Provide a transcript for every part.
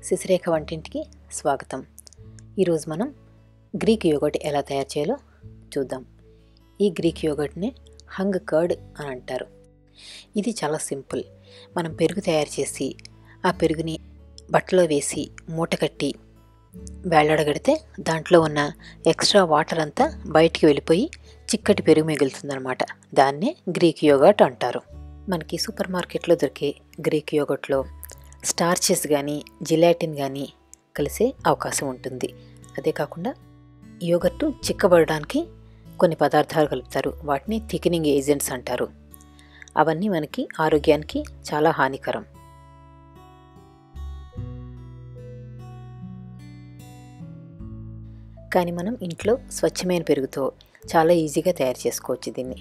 శశిరేఖ వంటింటికి స్వాగతం ఈరోజు మనం గ్రీక్ యోగట్ ఎలా తయారు చేయాలో చూద్దాం ఈ గ్రీక్ యోగట్ని హంగ్ కర్డ్ అని అంటారు ఇది చాలా సింపుల్ మనం పెరుగు తయారు చేసి ఆ పెరుగుని బట్టలో వేసి మూట కట్టి వేలాడగడితే దాంట్లో ఉన్న ఎక్స్ట్రా వాటర్ అంతా బయటికి వెళ్ళిపోయి చిక్కటి పెరుగు మిగులుతుందనమాట దాన్నే గ్రీక్ యోగట్ అంటారు మనకి సూపర్ మార్కెట్లో దొరికే గ్రీక్ యోగట్లో స్టార్చెస్ కానీ జిలాటిన్ కానీ కలిసే అవకాశం ఉంటుంది అదే కాకుండా యోగట్టు చిక్కబడడానికి కొన్ని పదార్థాలు కలుపుతారు వాటిని థికనింగ్ ఏజెంట్స్ అంటారు అవన్నీ మనకి ఆరోగ్యానికి చాలా హానికరం కానీ మనం ఇంట్లో స్వచ్ఛమైన పెరుగుతో చాలా ఈజీగా తయారు చేసుకోవచ్చు దీన్ని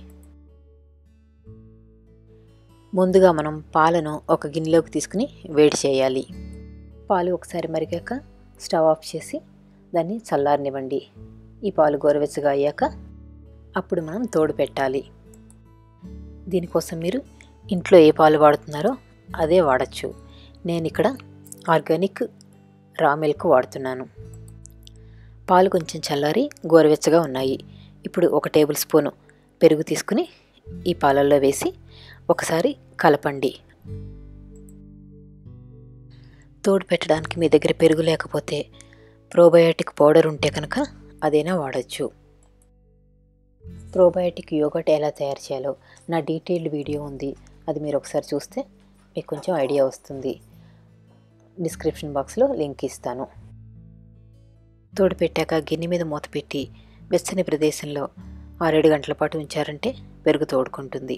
ముందుగా మనం పాలను ఒక గిన్నెలోకి తీసుకుని వేడి చేయాలి పాలు ఒకసారి మరిగాక స్టవ్ ఆఫ్ చేసి దాన్ని చల్లారనివ్వండి ఈ పాలు గోరువెచ్చగా అయ్యాక అప్పుడు మనం తోడు పెట్టాలి దీనికోసం మీరు ఇంట్లో ఏ పాలు వాడుతున్నారో అదే వాడచ్చు నేను ఇక్కడ ఆర్గానిక్ రా మిల్క్ వాడుతున్నాను పాలు కొంచెం చల్లారి గోరువెచ్చగా ఉన్నాయి ఇప్పుడు ఒక టేబుల్ స్పూను పెరుగు తీసుకుని ఈ పాలల్లో వేసి ఒకసారి కలపండి తోడు పెట్టడానికి మీ దగ్గర పెరుగు లేకపోతే ప్రోబయాటిక్ పౌడర్ ఉంటే కనుక అదైనా వాడచ్చు ప్రోబయాటిక్ యోగట్ ఎలా తయారు చేయాలో నా డీటెయిల్డ్ వీడియో ఉంది అది మీరు ఒకసారి చూస్తే మీకు కొంచెం ఐడియా వస్తుంది డిస్క్రిప్షన్ బాక్స్లో లింక్ ఇస్తాను తోడు పెట్టాక గిన్నె మీద మూత పెట్టి వెచ్చని ప్రదేశంలో ఆరేడు గంటల పాటు ఉంచారంటే పెరుగు తోడుకుంటుంది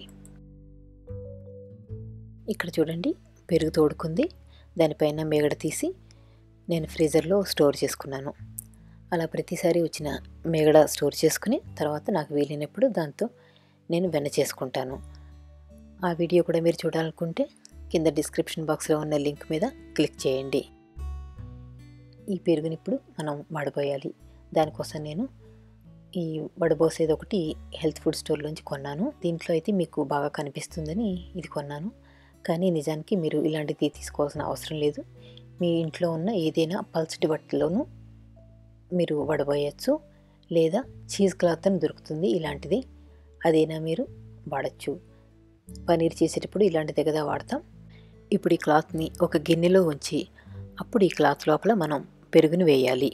ఇక్కడ చూడండి పెరుగు తోడుకుంది దానిపైన మేగడ తీసి నేను ఫ్రీజర్లో స్టోర్ చేసుకున్నాను అలా ప్రతిసారి వచ్చిన మేగడ స్టోర్ చేసుకుని తర్వాత నాకు వీలైనప్పుడు దాంతో నేను వెన్న చేసుకుంటాను ఆ వీడియో కూడా మీరు చూడాలనుకుంటే కింద డిస్క్రిప్షన్ బాక్స్లో ఉన్న లింక్ మీద క్లిక్ చేయండి ఈ పెరుగుని ఇప్పుడు మనం వడబోయాలి దానికోసం నేను ఈ వడబోసేది ఒకటి హెల్త్ ఫుడ్ స్టోర్లోంచి కొన్నాను దీంట్లో అయితే మీకు బాగా కనిపిస్తుందని ఇది కొన్నాను కానీ నిజానికి మీరు ఇలాంటిది తీసుకోవాల్సిన అవసరం లేదు మీ ఇంట్లో ఉన్న ఏదైనా పల్చటి బట్టలోనూ మీరు వడబోయచ్చు లేదా చీజ్ క్లాత్ అని దొరుకుతుంది ఇలాంటిది అదైనా మీరు వాడచ్చు పనీర్ చేసేటప్పుడు ఇలాంటిదే కదా వాడతాం ఇప్పుడు ఈ క్లాత్ని ఒక గిన్నెలో ఉంచి అప్పుడు ఈ క్లాత్ లోపల మనం పెరుగుని వేయాలి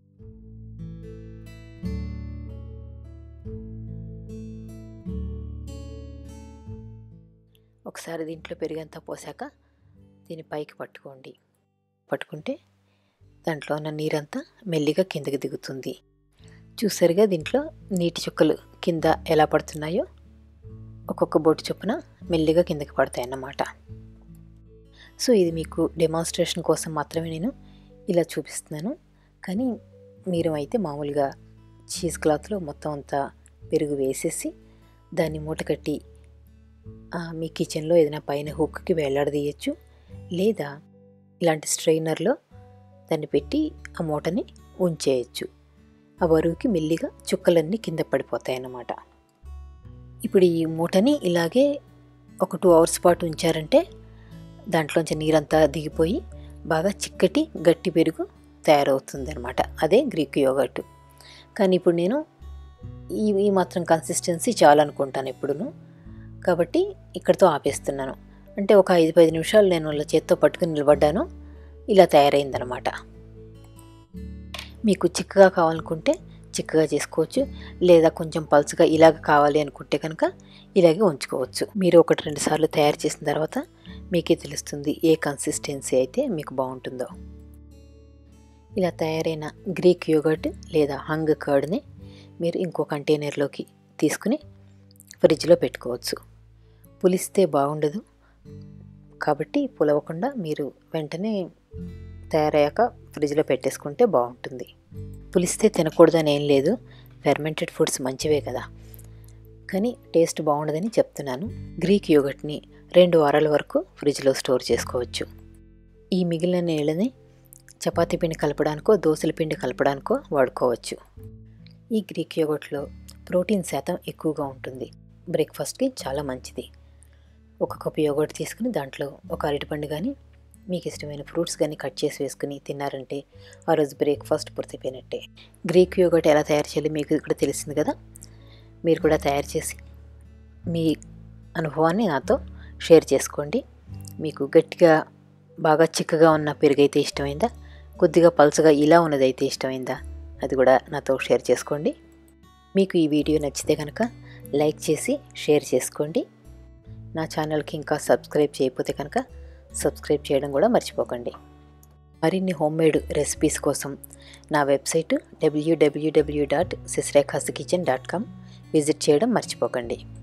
ఒకసారి దీంట్లో పెరుగంతా పోసాక దీని పైకి పట్టుకోండి పట్టుకుంటే దాంట్లో ఉన్న నీరంతా మెల్లిగా కిందకి దిగుతుంది చూసారుగా దీంట్లో నీటి చుక్కలు కింద ఎలా పడుతున్నాయో ఒక్కొక్క బొట్టు చొప్పున మెల్లిగా కిందకి పడతాయి అన్నమాట సో ఇది మీకు డెమాన్స్ట్రేషన్ కోసం మాత్రమే నేను ఇలా చూపిస్తున్నాను కానీ మీరు అయితే మామూలుగా చీజ్ క్లాత్లో మొత్తం అంతా పెరుగు వేసేసి దాన్ని మూట కట్టి మీ కిచెన్లో ఏదైనా పైన హుక్కి వేలాడదీయచ్చు లేదా ఇలాంటి స్ట్రైనర్లో దాన్ని పెట్టి ఆ మూటని ఉంచేయచ్చు ఆ బరువుకి మెల్లిగా చుక్కలన్నీ కింద పడిపోతాయి అన్నమాట ఇప్పుడు ఈ మూటని ఇలాగే ఒక టూ అవర్స్ పాటు ఉంచారంటే దాంట్లోంచి నీరంతా దిగిపోయి బాగా చిక్కటి గట్టి పెరుగు తయారవుతుంది అనమాట అదే గ్రీక్ యోగట్ కానీ ఇప్పుడు నేను ఈ ఈ మాత్రం కన్సిస్టెన్సీ చాలు అనుకుంటాను ఎప్పుడును కాబట్టి ఇక్కడితో ఆపేస్తున్నాను అంటే ఒక ఐదు పది నిమిషాలు నేను ఇలా చేత్తో పట్టుకుని నిలబడ్డాను ఇలా తయారైందనమాట మీకు చిక్కగా కావాలనుకుంటే చిక్కగా చేసుకోవచ్చు లేదా కొంచెం పల్చగా ఇలాగ కావాలి అనుకుంటే కనుక ఇలాగే ఉంచుకోవచ్చు మీరు ఒకటి రెండు సార్లు తయారు చేసిన తర్వాత మీకే తెలుస్తుంది ఏ కన్సిస్టెన్సీ అయితే మీకు బాగుంటుందో ఇలా తయారైన గ్రీక్ యోగర్ట్ లేదా హంగ్ కర్డ్ని మీరు ఇంకో కంటైనర్లోకి తీసుకుని ఫ్రిడ్జ్లో పెట్టుకోవచ్చు పులిస్తే బాగుండదు కాబట్టి పులవకుండా మీరు వెంటనే తయారయ్యాక ఫ్రిడ్జ్లో పెట్టేసుకుంటే బాగుంటుంది పులిస్తే తినకూడదని ఏం లేదు ఫెర్మెంటెడ్ ఫుడ్స్ మంచివే కదా కానీ టేస్ట్ బాగుండదని చెప్తున్నాను గ్రీక్ యోగట్ని రెండు వారాల వరకు ఫ్రిడ్జ్లో స్టోర్ చేసుకోవచ్చు ఈ మిగిలిన నీళ్ళని చపాతీ పిండి కలపడానికో దోశల పిండి కలపడానికో వాడుకోవచ్చు ఈ గ్రీక్ యోగట్లో ప్రోటీన్ శాతం ఎక్కువగా ఉంటుంది బ్రేక్ఫాస్ట్కి చాలా మంచిది ఒక కప్పు యోగర్ట్ తీసుకుని దాంట్లో ఒక అరటిపండు కానీ మీకు ఇష్టమైన ఫ్రూట్స్ కానీ కట్ చేసి వేసుకుని తిన్నారంటే ఆ రోజు బ్రేక్ఫాస్ట్ పూర్తయిపోయినట్టే గ్రీక్ యోగట్ ఎలా తయారు చేయాలి మీకు కూడా తెలిసింది కదా మీరు కూడా తయారు చేసి మీ అనుభవాన్ని నాతో షేర్ చేసుకోండి మీకు గట్టిగా బాగా చిక్కగా ఉన్న పెరుగు అయితే ఇష్టమైందా కొద్దిగా పలుచగా ఇలా ఉన్నదైతే ఇష్టమైందా అది కూడా నాతో షేర్ చేసుకోండి మీకు ఈ వీడియో నచ్చితే కనుక లైక్ చేసి షేర్ చేసుకోండి నా ఛానల్కి ఇంకా సబ్స్క్రైబ్ చేయకపోతే కనుక సబ్స్క్రైబ్ చేయడం కూడా మర్చిపోకండి మరిన్ని హోమ్మేడ్ రెసిపీస్ కోసం నా website W W W dot Sisrekhas kitchen dot com visit చేయడం మర్చిపోకండి